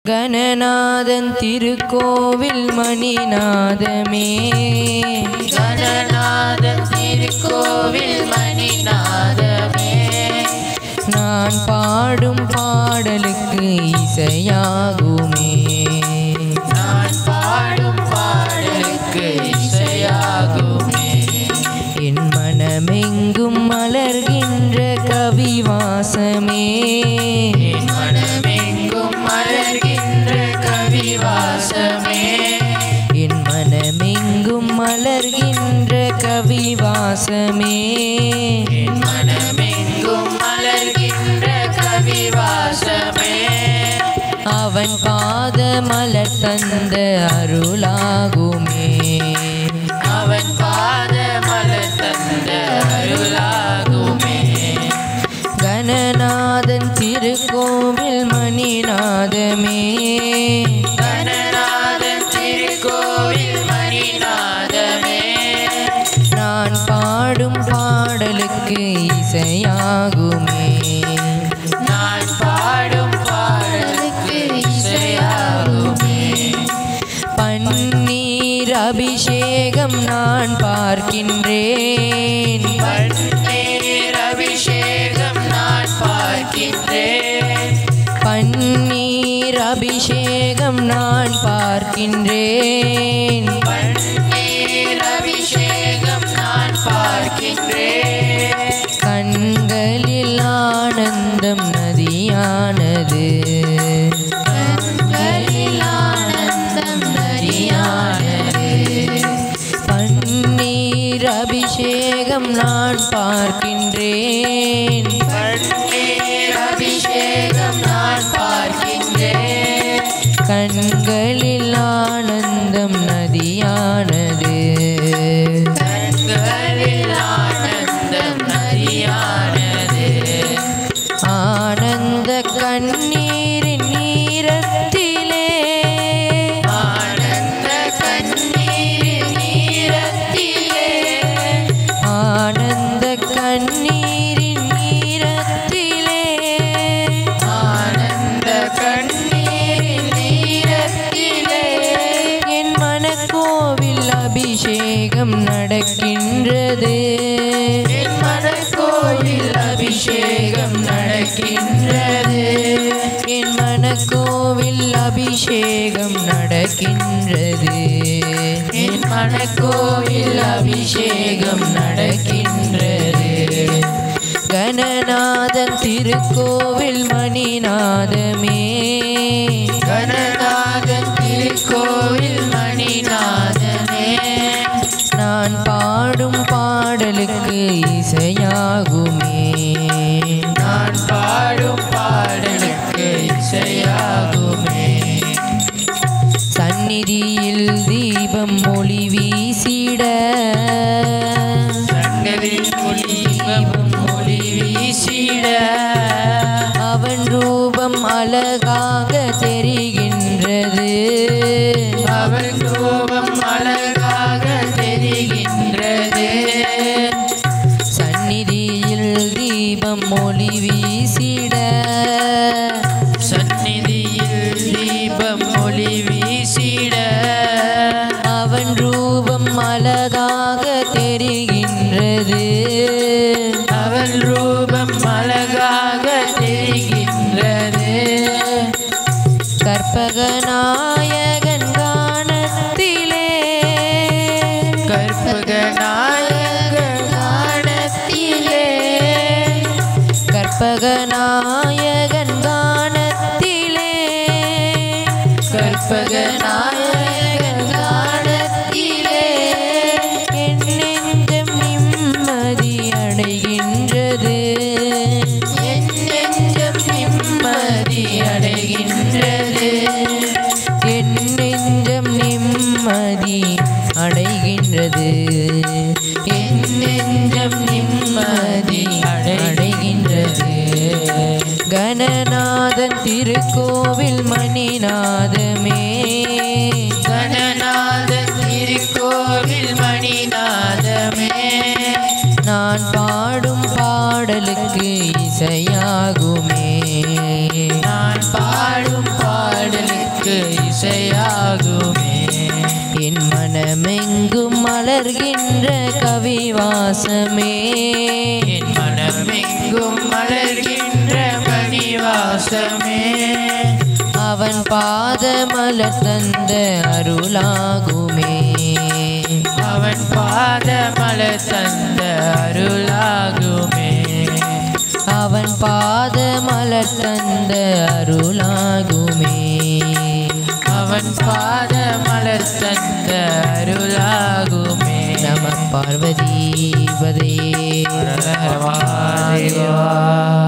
கணநாதன் திருக்கோவில் மணிநாதமே கணநாதன் திருக்கோவில் மணிநாதமே நான் பாடும் பாடலுக்கு இசையாகுமே நான் பாடும் பாடலுக்கு இசையாகுமே என் மனமெங்கும் மலர்கின்ற கவிவாசமே என் மனமெங்கும் மலர்கின்ற கவிவாசமே என் மனமெங்கும் மலர்கின்ற கவிவாசமே என் மனமெங்கும் மலர்கின்ற கவிவாசமே அவன் பாத மலர் தந்த அருளாகுமே அவன் பாத மலர் தந்த அருளாகுமே கணநாதன் திருக்கோவில் மணிநாதமே கணநாதன் திருக்கோவில் மணிநாதமே நான் பாடும் பாடலுக்கு இசையாகுமே நான் பாடும் பாடலுக்கு இசையாகுமே பன்னீர் அபிஷேகம் நான் பார்க்கின்றேன் பன்னீர் அபிஷேகம் நான் பார்க்கின்றேன் பன்னீர் அபிஷேகம் நான் பார்க்கின்றேன் பன்னீர் அபிஷேகம் நான் பார்க்கின்றேன் கண்களில் ஆனந்தம் நதியானது கண்களில் ஆனந்தம் நரியானது பன்னீர் அபிஷேகம் நான் பார்க்கின்றேன் பன்னீர் அபிஷேகம் நான் பார்க்கின்றேன் கண்களில் ஆனந்தம் நதியானது கண்களில் ஆனந்தம் நரியானது ஆனந்த கண்ணீரின் நீரத்திலே ஆனந்த கண்ணீரில் நீரத்திலே ஆனந்த கண்ணீரின் நீரத்திலே ஆனந்த கண்ணீரில் நீரத்திலே என் மனக்கோவில் அபிஷேகம் நடக்கின்றது என் மனக்கோவில் அபிஷேகம் நடக்கின்றது என் மனக்கோவில் அபிஷேகம் நடக்கின்றது என் மனக்கோவில் அபிஷேகம் நடக்கின்றது கணநாதன் திருக்கோவில் மணிநாதமே கணநாதன் திருக்கோவில் மணிநாதனே நான் பாடும் பாடலுக்கு இசையாகுமே நான் பாடும் பாடலுக்கு இசையாகுமே சந்நிதியில் தீபம் ஒளி வீசிட சங்கரில் ஒளிவம் ஒளி வீசிட அவன் ரூபம் அழகாக தெரிகின்றது அவன் கோபம் அழகாக தெரிகின்றது சந்நிதியில் தீபம் ஒளி வீசிட சந்நிதியில் தீபம் ஒளி வீசிட அவன் ரூபம் அழகாக தெரிகின்றது அவன் ரூபம் அழகாக தெரிகின்றது கற்பகநாயகன் காணத்திலே கற்பக நாயக காணத்திலே கற்பகநாயகன் காணத்திலே கற்பக நாயக காணத்திலே என் நெஞ்சம் நிம்மதி அடைகின்றது என் நெஞ்சம் நிம்மதி அடைகின்றது என் நெஞ்சம் நிம்மதி அடைகின்றது என் நெஞ்சம் நிம்மதி அடைகின்றது கணநாதன் திருக்கோவில் மணிநாதமே கணநாதன் திருக்கோவில் மணிநாதமே நான் பாடும் பாடலுக்கு இசையாகுமே நான் பாடும் பாடலுக்கு நமக்கு இசையாகுமே என் மனமெங்கும் மலர்கின்ற கவிவாசமே என் மனமெங்கும் மலர்கின்ற மணிவாசமே அவன் பாத மலர் தந்த அருளாகுமே அவன் பாத மலர் தந்த அருளாகுமே அவன் பாத மலர் தந்த அருளாகுமே அவன் பாத மலர் தந்த அருளாகுமே நம பார்வதி பதே ஹர ஹர மகாதேவா